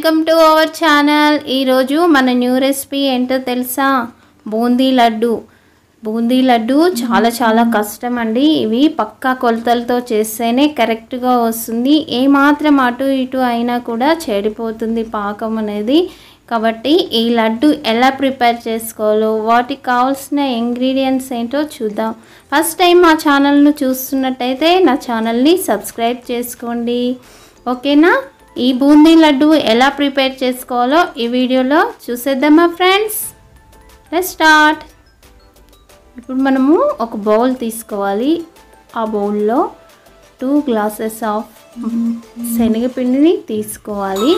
welcome to our channel ఈరోజు మన new recipe ఏంటో తెలుసా బూందీ లడ్డు బూందీ లడ్డు చాలా చాలా కష్టం అండి ఇవి పక్కా కొలతలతో చేస్తేనే కరెక్ట్గా వస్తుంది ఏమాత్రం అటు ఇటు అయినా కూడా చెడిపోతుంది పాకం అనేది కాబట్టి ఈ లడ్డు ఎలా ప్రిపేర్ చేసుకోవాలో వాటికి కావాల్సిన ఇంగ్రీడియంట్స్ ఏంటో చూద్దాం ఫస్ట్ టైం మా ఛానల్ను చూస్తున్నట్టయితే నా ఛానల్ని సబ్స్క్రైబ్ చేసుకోండి ఓకేనా ఈ బూందీ లడ్డు ఎలా ప్రిపేర్ చేసుకోవాలో ఈ వీడియోలో చూసేద్దామా ఫ్రెండ్స్ లెట్ స్టార్ట్ ఇప్పుడు మనము ఒక బౌల్ తీసుకోవాలి ఆ బౌల్లో టూ గ్లాసెస్ ఆఫ్ శనగపిండిని తీసుకోవాలి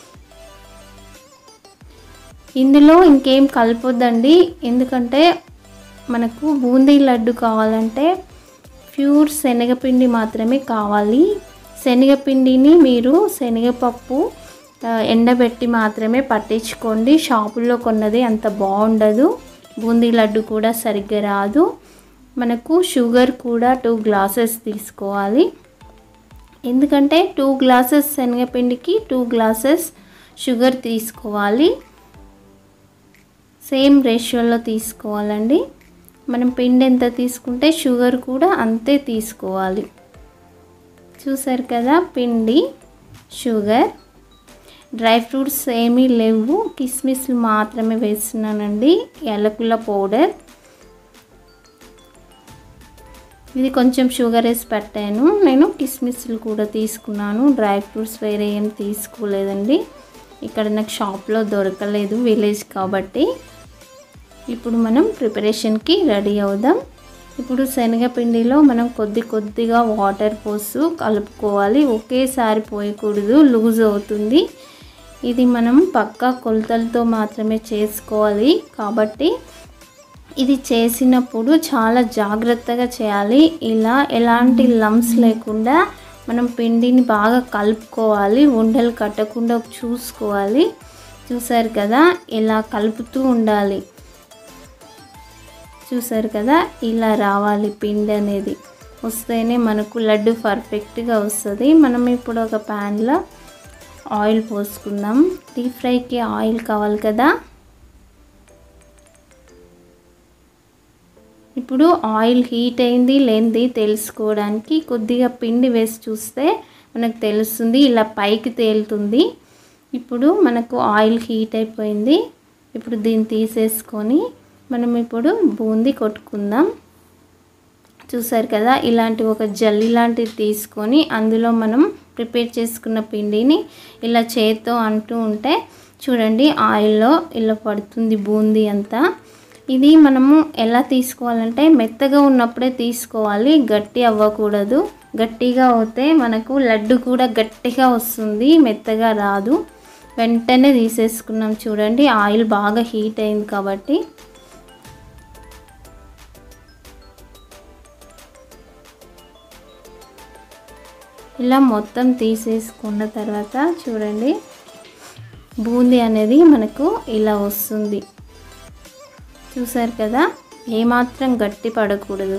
ఇందులో ఇంకేం కలపొద్దండి ఎందుకంటే మనకు బూందీ లడ్డు కావాలంటే ప్యూర్ శనగపిండి మాత్రమే కావాలి శనగపిండిని మీరు శనగపప్పు ఆ, ఎండబెట్టి మాత్రమే పట్టించుకోండి షాపుల్లో కొన్నది అంత బాగుండదు బూందీ లడ్డు కూడా సరిగ్గా రాదు మనకు షుగర్ కూడా టూ గ్లాసెస్ తీసుకోవాలి ఎందుకంటే టూ గ్లాసెస్ శనగపిండికి టూ గ్లాసెస్ షుగర్ తీసుకోవాలి సేమ్ రేషియోలో తీసుకోవాలండి మనం పిండి ఎంత తీసుకుంటే షుగర్ కూడా అంతే తీసుకోవాలి చూసారు కదా పిండి షుగర్ డ్రై ఫ్రూట్స్ ఏమీ లేవు కిస్మిస్లు మాత్రమే వేస్తున్నానండి యాలకుల పౌడర్ ఇది కొంచెం షుగర్ వేసి పెట్టాను నేను కిస్మిస్లు కూడా తీసుకున్నాను డ్రై ఫ్రూట్స్ వేరే ఏం తీసుకోలేదండి ఇక్కడ నాకు షాప్లో దొరకలేదు విలేజ్ కాబట్టి ఇప్పుడు మనం ప్రిపరేషన్కి రెడీ అవుదాం ఇప్పుడు శనగపిండిలో మనం కొద్ది కొద్దిగా వాటర్ పోసు కలుపుకోవాలి ఒకేసారి పోయకూడదు లూజ్ అవుతుంది ఇది మనం పక్కా కొలతలతో మాత్రమే చేసుకోవాలి కాబట్టి ఇది చేసినప్పుడు చాలా జాగ్రత్తగా చేయాలి ఇలా ఎలాంటి లమ్స్ లేకుండా మనం పిండిని బాగా కలుపుకోవాలి ఉండలు కట్టకుండా చూసుకోవాలి చూసారు కదా ఇలా కలుపుతూ ఉండాలి చూసారు కదా ఇలా రావాలి పిండి అనేది వస్తేనే మనకు లడ్డు పర్ఫెక్ట్గా వస్తుంది మనం ఇప్పుడు ఒక ప్యాన్లో ఆయిల్ పోసుకుందాం డీప్ ఫ్రైకి ఆయిల్ కావాలి కదా ఇప్పుడు ఆయిల్ హీట్ అయింది లేనిది తెలుసుకోవడానికి కొద్దిగా పిండి వేసి చూస్తే మనకు తెలుస్తుంది ఇలా పైకి తేలుతుంది ఇప్పుడు మనకు ఆయిల్ హీట్ అయిపోయింది ఇప్పుడు దీన్ని తీసేసుకొని మనం ఇప్పుడు బూందీ కొట్టుకుందాం చూసారు కదా ఇలాంటి ఒక జల్లి లాంటిది తీసుకొని అందులో మనం ప్రిపేర్ చేసుకున్న పిండిని ఇలా చేత్తో అంటూ ఉంటే చూడండి ఆయిల్లో ఇలా పడుతుంది బూందీ అంతా ఇది మనము ఎలా తీసుకోవాలంటే మెత్తగా ఉన్నప్పుడే తీసుకోవాలి గట్టి అవ్వకూడదు గట్టిగా అవుతే మనకు లడ్డు కూడా గట్టిగా వస్తుంది మెత్తగా రాదు వెంటనే తీసేసుకున్నాం చూడండి ఆయిల్ బాగా హీట్ అయింది కాబట్టి ఇలా మొత్తం తీసేసుకున్న తర్వాత చూడండి బూందీ అనేది మనకు ఇలా వస్తుంది చూసారు కదా ఏమాత్రం గట్టి పడకూడదు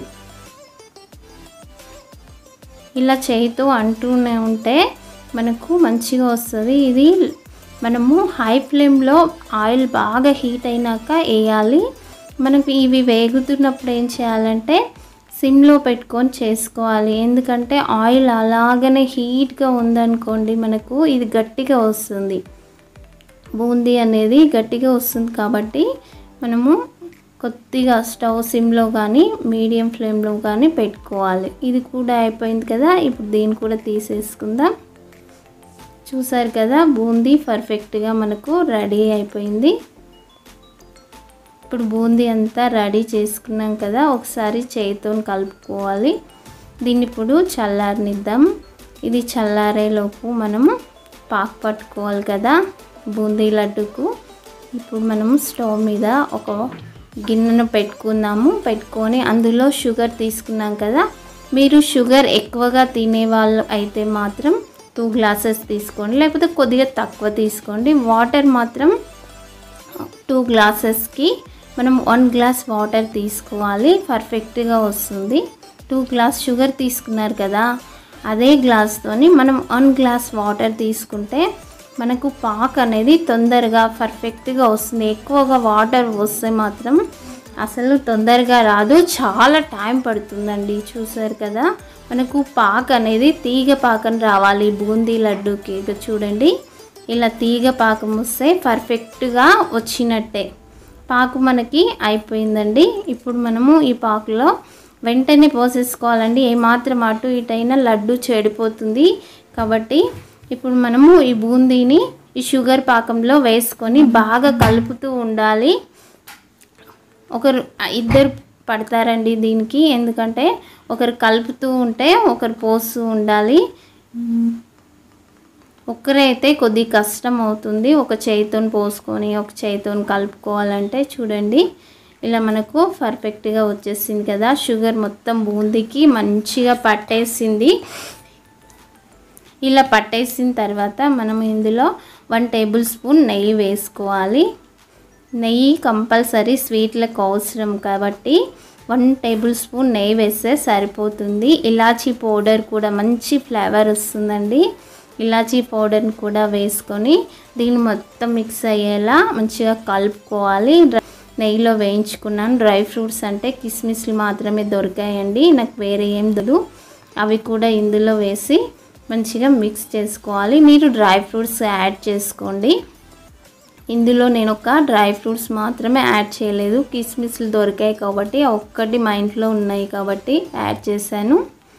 ఇలా చేయితో అంటూనే ఉంటే మనకు మంచిగా వస్తుంది ఇది మనము హై ఫ్లేమ్లో ఆయిల్ బాగా హీట్ అయినాక వేయాలి మనకు ఇవి వేగుతున్నప్పుడు ఏం చేయాలంటే సిమ్లో పెట్టుకొని చేసుకోవాలి ఎందుకంటే ఆయిల్ అలాగనే హీట్గా ఉందనుకోండి మనకు ఇది గట్టిగా వస్తుంది బూందీ అనేది గట్టిగా వస్తుంది కాబట్టి మనము కొద్దిగా స్టవ్ సిమ్లో కానీ మీడియం ఫ్లేమ్లో కానీ పెట్టుకోవాలి ఇది కూడా అయిపోయింది కదా ఇప్పుడు దీన్ని కూడా తీసేసుకుందాం చూసారు కదా బూందీ పర్ఫెక్ట్గా మనకు రెడీ అయిపోయింది ఇప్పుడు బూందీ అంతా రెడీ చేసుకున్నాం కదా ఒకసారి చేయితో కలుపుకోవాలి దీన్ని ఇప్పుడు చల్లారనిద్దాం ఇది చల్లారేలోపు మనము పాకు పట్టుకోవాలి కదా బూందీ లడ్డుకు ఇప్పుడు మనము స్టవ్ మీద ఒక గిన్నెను పెట్టుకుందాము పెట్టుకొని అందులో షుగర్ తీసుకున్నాం కదా మీరు షుగర్ ఎక్కువగా తినే వాళ్ళు అయితే మాత్రం టూ గ్లాసెస్ తీసుకోండి లేకపోతే కొద్దిగా తక్కువ తీసుకోండి వాటర్ మాత్రం టూ గ్లాసెస్కి మనం వన్ గ్లాస్ వాటర్ తీసుకోవాలి పర్ఫెక్ట్గా వస్తుంది టూ గ్లాస్ షుగర్ తీసుకున్నారు కదా అదే గ్లాస్తోని మనం వన్ గ్లాస్ వాటర్ తీసుకుంటే మనకు పాక్ అనేది తొందరగా పర్ఫెక్ట్గా వస్తుంది ఎక్కువగా వాటర్ వస్తే మాత్రం అసలు తొందరగా రాదు చాలా టైం పడుతుందండి చూసారు కదా మనకు పాక్ అనేది తీగ పాకం రావాలి బూందీ లడ్డూకి ఇక చూడండి ఇలా తీగ పాకం వస్తే పర్ఫెక్ట్గా వచ్చినట్టే పాకు మనకి అయిపోయిందండి ఇప్పుడు మనము ఈ పాకులో వెంటనే పోసేసుకోవాలండి ఏమాత్రం అటు ఇటైనా లడ్డు చెడిపోతుంది కాబట్టి ఇప్పుడు మనము ఈ బూందీని ఈ షుగర్ పాకంలో వేసుకొని బాగా కలుపుతూ ఉండాలి ఒకరు ఇద్దరు పడతారండి దీనికి ఎందుకంటే ఒకరు కలుపుతూ ఉంటే ఒకరు పోస్తూ ఉండాలి ఒక్కరైతే కొద్ది కష్టం అవుతుంది ఒక చేయితోని పోసుకొని ఒక చేయితోని కలుపుకోవాలంటే చూడండి ఇలా మనకు పర్ఫెక్ట్గా వచ్చేసింది కదా షుగర్ మొత్తం బూందీకి మంచిగా పట్టేసింది ఇలా పట్టేసిన తర్వాత మనం ఇందులో వన్ టేబుల్ స్పూన్ నెయ్యి వేసుకోవాలి నెయ్యి కంపల్సరీ స్వీట్లకు అవసరం కాబట్టి వన్ టేబుల్ స్పూన్ నెయ్యి వేస్తే సరిపోతుంది ఇలాచీ పౌడర్ కూడా మంచి ఫ్లేవర్ వస్తుందండి ఇలాచీ పౌడర్ని కూడా వేసుకొని దీన్ని మొత్తం మిక్స్ అయ్యేలా మంచిగా కలుపుకోవాలి డ్రై- నెయ్యిలో వేయించుకున్నాను డ్రై ఫ్రూట్స్ అంటే కిస్మిస్లు మాత్రమే దొరికాయండి నాకు వేరే ఏం దొరు అవి కూడా ఇందులో వేసి మంచిగా మిక్స్ చేసుకోవాలి మీరు డ్రై ఫ్రూట్స్ యాడ్ చేసుకోండి ఇందులో నేను ఒక డ్రై ఫ్రూట్స్ మాత్రమే యాడ్ చేయలేదు కిస్మిస్లు దొరికాయి కాబట్టి ఆ ఒక్కటి మా ఇంట్లో ఉన్నాయి కాబట్టి యాడ్ చేశాను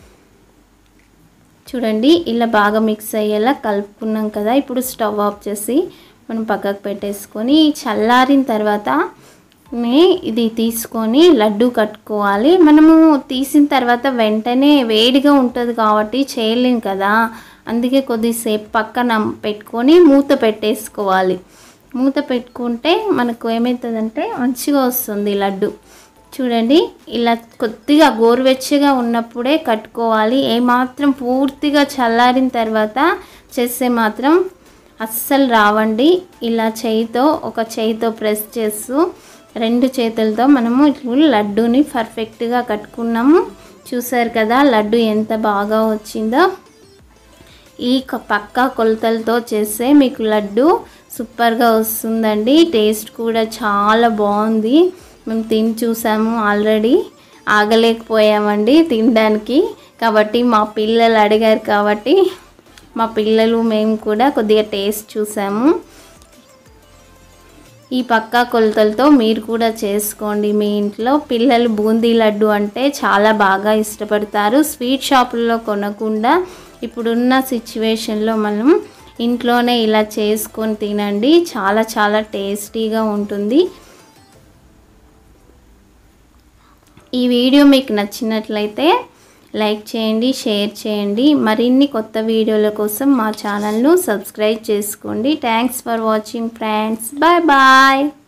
చూడండి ఇలా బాగా మిక్స్ అయ్యేలా కలుపుకున్నాం కదా ఇప్పుడు స్టవ్ ఆఫ్ చేసి మనం పక్కకు పెట్టేసుకొని చల్లారిన తర్వాత నే ఇది తీసుకొని లడ్డు కట్టుకోవాలి మనము తీసిన తర్వాత వెంటనే వేడిగా ఉంటుంది కాబట్టి చేయలేం కదా అందుకే కొద్దిసేపు పక్కన పెట్టుకొని మూత పెట్టేసుకోవాలి మూత పెట్టుకుంటే మనకు ఏమవుతుందంటే మంచిగా వస్తుంది లడ్డు చూడండి ఇలా కొద్దిగా గోరువెచ్చగా ఉన్నప్పుడే కట్టుకోవాలి ఏమాత్రం పూర్తిగా చల్లారిన తర్వాత చేస్తే మాత్రం అస్సలు రావండి ఇలా చేయితో ఒక చేయితో ప్రెస్ చేస్తూ రెండు చేతులతో మనము ఇట్లా లడ్డూని పర్ఫెక్ట్గా కట్టుకున్నాము చూసారు కదా లడ్డు ఎంత బాగా వచ్చిందో ఈ క- పక్కా కొలతలతో చేస్తే మీకు లడ్డు సూపర్గా వస్తుందండి టేస్ట్ కూడా చాలా బాగుంది మేము తిని చూసాము ఆల్రెడీ ఆగలేకపోయామండి తినడానికి కాబట్టి మా పిల్లలు అడిగారు కాబట్టి మా పిల్లలు మేము కూడా కొద్దిగా టేస్ట్ చూసాము ఈ పక్కా కొలతలతో మీరు కూడా చేసుకోండి మీ ఇంట్లో పిల్లలు బూందీ లడ్డు అంటే చాలా బాగా ఇష్టపడతారు స్వీట్ షాపుల్లో కొనకుండా ఇప్పుడున్న సిచ్యువేషన్లో మనం ఇంట్లోనే ఇలా చేసుకొని తినండి చాలా చాలా టేస్టీగా ఉంటుంది ఈ వీడియో మీకు నచ్చినట్లయితే లైక్ చేయండి షేర్ చేయండి మరిన్ని కొత్త వీడియోల కోసం మా ఛానల్ను సబ్స్క్రైబ్ చేసుకోండి thanks for watching friends bye bye